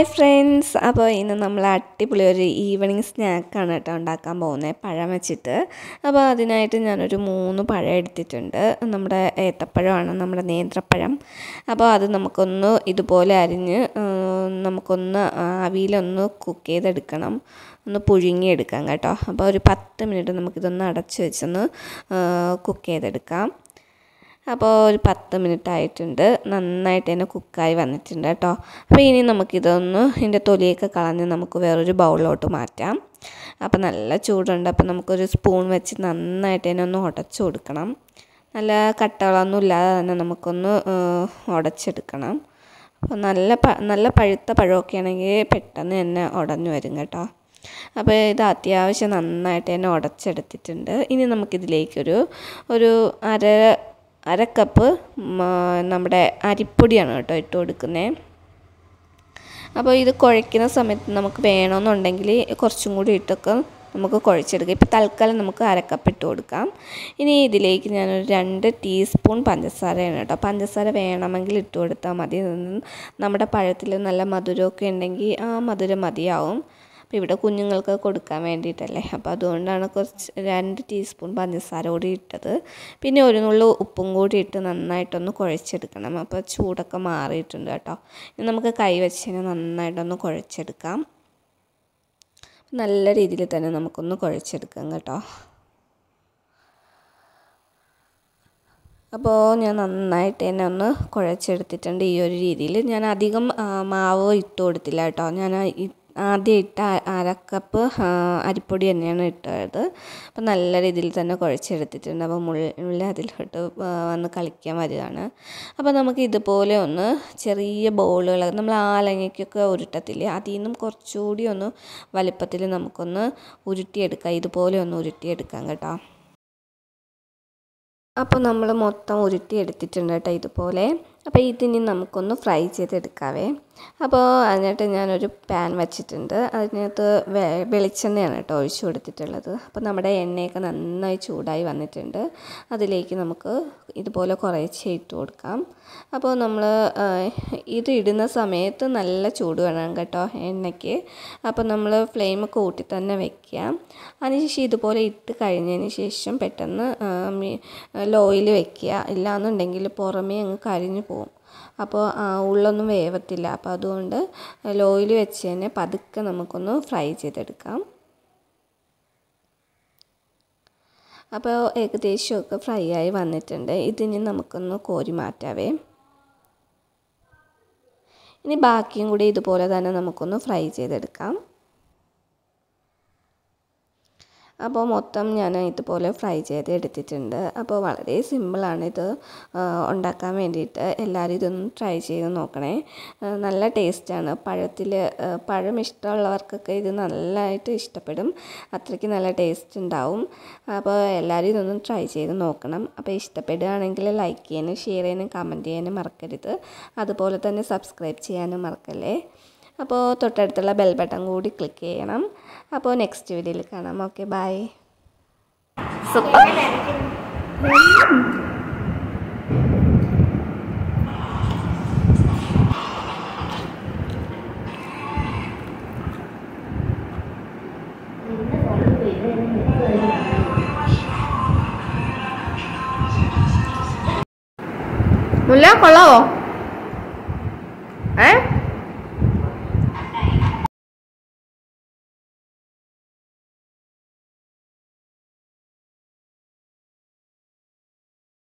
hi friends അപ്പോൾ ഇന്ന് നമ്മൾ അടിപൊളി ഒരു ഈവനിങ് സ്നാക്കാണ് കേട്ടോ ഉണ്ടാക്കാൻ പോകുന്നത് പഴം വെച്ചിട്ട് അപ്പോൾ അതിനായിട്ട് ഞാനൊരു മൂന്ന് പഴം എടുത്തിട്ടുണ്ട് നമ്മുടെ ഏത്തപ്പഴമാണ് നമ്മുടെ നേന്ത്രപ്പഴം അപ്പോൾ അത് നമുക്കൊന്ന് ഇതുപോലെ അരിഞ്ഞ് ആ, നമുക്കൊന്ന് ആവിയിലൊന്ന് കുക്ക് ചെയ്തെടുക്കണം ഒന്ന് പുഴുങ്ങിയെടുക്കാം കേട്ടോ അപ്പോൾ ഒരു പത്ത് മിനിറ്റ് നമുക്കിതൊന്ന് അടച്ച് വെച്ചൊന്ന് കുക്ക് ചെയ്തെടുക്കാം അപ്പോൾ ഒരു പത്ത് മിനിറ്റ് ആയിട്ടുണ്ട് നന്നായിട്ട് തന്നെ കുക്കായി വന്നിട്ടുണ്ട് കേട്ടോ അപ്പോൾ ഇനി നമുക്കിതൊന്ന് ഇതിൻ്റെ തൊലിയൊക്കെ കളഞ്ഞ് നമുക്ക് വേറൊരു ബൗളിലോട്ട് മാറ്റാം അപ്പോൾ നല്ല ചൂടുണ്ട് അപ്പോൾ നമുക്കൊരു സ്പൂൺ വെച്ച് നന്നായിട്ട് തന്നെ ഒന്ന് ഉടച്ചു കൊടുക്കണം നല്ല കട്ടകളൊന്നും ഇല്ലാതെ തന്നെ നമുക്കൊന്ന് ഉടച്ചെടുക്കണം അപ്പോൾ നല്ല പ നല്ല പഴുത്ത പഴമൊക്കെ ആണെങ്കിൽ പെട്ടെന്ന് തന്നെ ഉടഞ്ഞു വരും കേട്ടോ അപ്പോൾ ഇത് അത്യാവശ്യം നന്നായിട്ട് തന്നെ ഉടച്ചെടുത്തിട്ടുണ്ട് ഇനി നമുക്കിതിലേക്കൊരു ഒരു അര അര കപ്പ് നമ്മുടെ അരിപ്പൊടിയാണ് കേട്ടോ ഇട്ട് കൊടുക്കുന്നത് അപ്പോൾ ഇത് കുഴയ്ക്കുന്ന സമയത്ത് നമുക്ക് വേണമെന്നുണ്ടെങ്കിൽ കുറച്ചും കൂടി ഇട്ടൊക്കെ നമുക്ക് കുഴച്ചെടുക്കാം ഇപ്പോൾ തൽക്കാലം നമുക്ക് അരക്കപ്പ് ഇട്ട് കൊടുക്കാം ഇനി ഇതിലേക്ക് ഞാനൊരു രണ്ട് ടീസ്പൂൺ പഞ്ചസാരയാണ് കേട്ടോ പഞ്ചസാര വേണമെങ്കിൽ ഇട്ട് കൊടുത്താൽ മതി നമ്മുടെ പഴത്തിൽ നല്ല മധുരമൊക്കെ ഉണ്ടെങ്കിൽ ആ മധുരം മതിയാവും അപ്പോൾ ഇവിടെ കുഞ്ഞുങ്ങൾക്ക് കൊടുക്കാൻ വേണ്ടിയിട്ടല്ലേ അപ്പോൾ അതുകൊണ്ടാണ് കുറച്ച് രണ്ട് ടീസ്പൂൺ പഞ്ചസാര കൂടി ഇട്ടത് പിന്നെ ഒരു നുള്ളു ഉപ്പും കൂടി ഇട്ട് നന്നായിട്ടൊന്ന് കുഴച്ചെടുക്കണം അപ്പോൾ ചൂടൊക്കെ മാറിയിട്ടുണ്ട് കേട്ടോ ഇനി നമുക്ക് കൈ വെച്ച് നന്നായിട്ടൊന്ന് കുഴച്ചെടുക്കാം നല്ല രീതിയിൽ തന്നെ നമുക്കൊന്ന് കുഴച്ചെടുക്കാം കേട്ടോ അപ്പോൾ ഞാൻ നന്നായിട്ട് തന്നെ ഒന്ന് കുഴച്ചെടുത്തിട്ടുണ്ട് ഈ ഒരു രീതിയിൽ ഞാൻ അധികം മാവ് ഇട്ട് കൊടുത്തില്ല കേട്ടോ ഞാൻ ആദ്യം ഇട്ട അരക്കപ്പ് അരിപ്പൊടി തന്നെയാണ് ഇട്ടത് അപ്പോൾ നല്ല രീതിയിൽ തന്നെ കുഴച്ചെടുത്തിട്ടുണ്ട് അപ്പോൾ മുള്ള അതിലോട്ട് വന്ന് കളിക്കാൻ വരികയാണ് അപ്പോൾ നമുക്ക് ഇതുപോലെ ഒന്ന് ചെറിയ ബോളുകൾ നമ്മൾ ആലങ്ങയ്ക്കൊക്കെ ഉരുട്ടത്തില്ലേ അതിൽ നിന്നും കുറച്ചുകൂടി ഒന്ന് വലിപ്പത്തിൽ നമുക്കൊന്ന് ഉരുട്ടിയെടുക്കാം ഇതുപോലെ ഒന്ന് ഉരുട്ടിയെടുക്കാം കേട്ടോ അപ്പോൾ നമ്മൾ മൊത്തം ഉരുട്ടി എടുത്തിട്ടുണ്ട് കേട്ടോ ഇതുപോലെ അപ്പോൾ ഇതിനി നമുക്കൊന്ന് ഫ്രൈ ചെയ്തെടുക്കാവേ അപ്പോൾ അതിനായിട്ട് ഞാനൊരു പാൻ വെച്ചിട്ടുണ്ട് അതിനകത്ത് വെളിച്ചെണ്ണയാണ് കേട്ടോ ഒഴിച്ചു കൊടുത്തിട്ടുള്ളത് അപ്പോൾ നമ്മുടെ എണ്ണയൊക്കെ നന്നായി ചൂടായി വന്നിട്ടുണ്ട് അതിലേക്ക് നമുക്ക് ഇതുപോലെ കുറേശ്ശെ ഇട്ട് കൊടുക്കാം അപ്പോൾ നമ്മൾ ഇത് ഇടുന്ന സമയത്ത് നല്ല ചൂട് വേണം കേട്ടോ എണ്ണയ്ക്ക് അപ്പോൾ നമ്മൾ ഫ്ലെയിം കൂട്ടി തന്നെ വെക്കുക അതിനുശേഷം ഇതുപോലെ ഇട്ട് കഴിഞ്ഞതിന് ശേഷം പെട്ടെന്ന് ലോയിൽ വെക്കുക ഇല്ലാന്നുണ്ടെങ്കിൽ പുറമേ അങ്ങ് കരിഞ്ഞു പോകും അപ്പോൾ ഉള്ളൊന്നും വേവത്തില്ല അപ്പോൾ അതുകൊണ്ട് ലോയിൽ വെച്ച് തന്നെ പതുക്കെ നമുക്കൊന്ന് ഫ്രൈ ചെയ്തെടുക്കാം അപ്പോൾ ഏകദേശമൊക്കെ ഫ്രൈ ആയി വന്നിട്ടുണ്ട് ഇതിനി നമുക്കൊന്ന് കോരി മാറ്റാവേ ഇനി ബാക്കിയും കൂടി ഇതുപോലെ തന്നെ നമുക്കൊന്ന് ഫ്രൈ ചെയ്തെടുക്കാം അപ്പോൾ മൊത്തം ഞാൻ ഇതുപോലെ ഫ്രൈ ചെയ്ത് എടുത്തിട്ടുണ്ട് അപ്പോൾ വളരെ സിമ്പിളാണ് ഇത് ഉണ്ടാക്കാൻ വേണ്ടിയിട്ട് എല്ലാവരും ഇതൊന്ന് ട്രൈ ചെയ്ത് നോക്കണേ നല്ല ടേസ്റ്റാണ് പഴത്തിൽ പഴം ഇഷ്ടമുള്ളവർക്കൊക്കെ ഇത് നല്ലതായിട്ട് ഇഷ്ടപ്പെടും അത്രയ്ക്ക് നല്ല ടേസ്റ്റ് ഉണ്ടാവും അപ്പോൾ എല്ലാവരും ഇതൊന്ന് ട്രൈ ചെയ്ത് നോക്കണം അപ്പോൾ ഇഷ്ടപ്പെടുകയാണെങ്കിൽ ലൈക്ക് ചെയ്യാനും ഷെയർ ചെയ്യാനും കമൻറ്റ് ചെയ്യാനും മറക്കരുത് അതുപോലെ തന്നെ സബ്സ്ക്രൈബ് ചെയ്യാനും മറക്കല്ലേ അപ്പോൾ തൊട്ടടുത്തുള്ള ബെൽ ബട്ടൺ കൂടി ക്ലിക്ക് ചെയ്യണം അപ്പോൾ നെക്സ്റ്റ് വീഡിയോയിൽ കാണാം ഓക്കെ ബൈ സൂപ്പർ മുല്ല കൊള്ളാവോ ഏ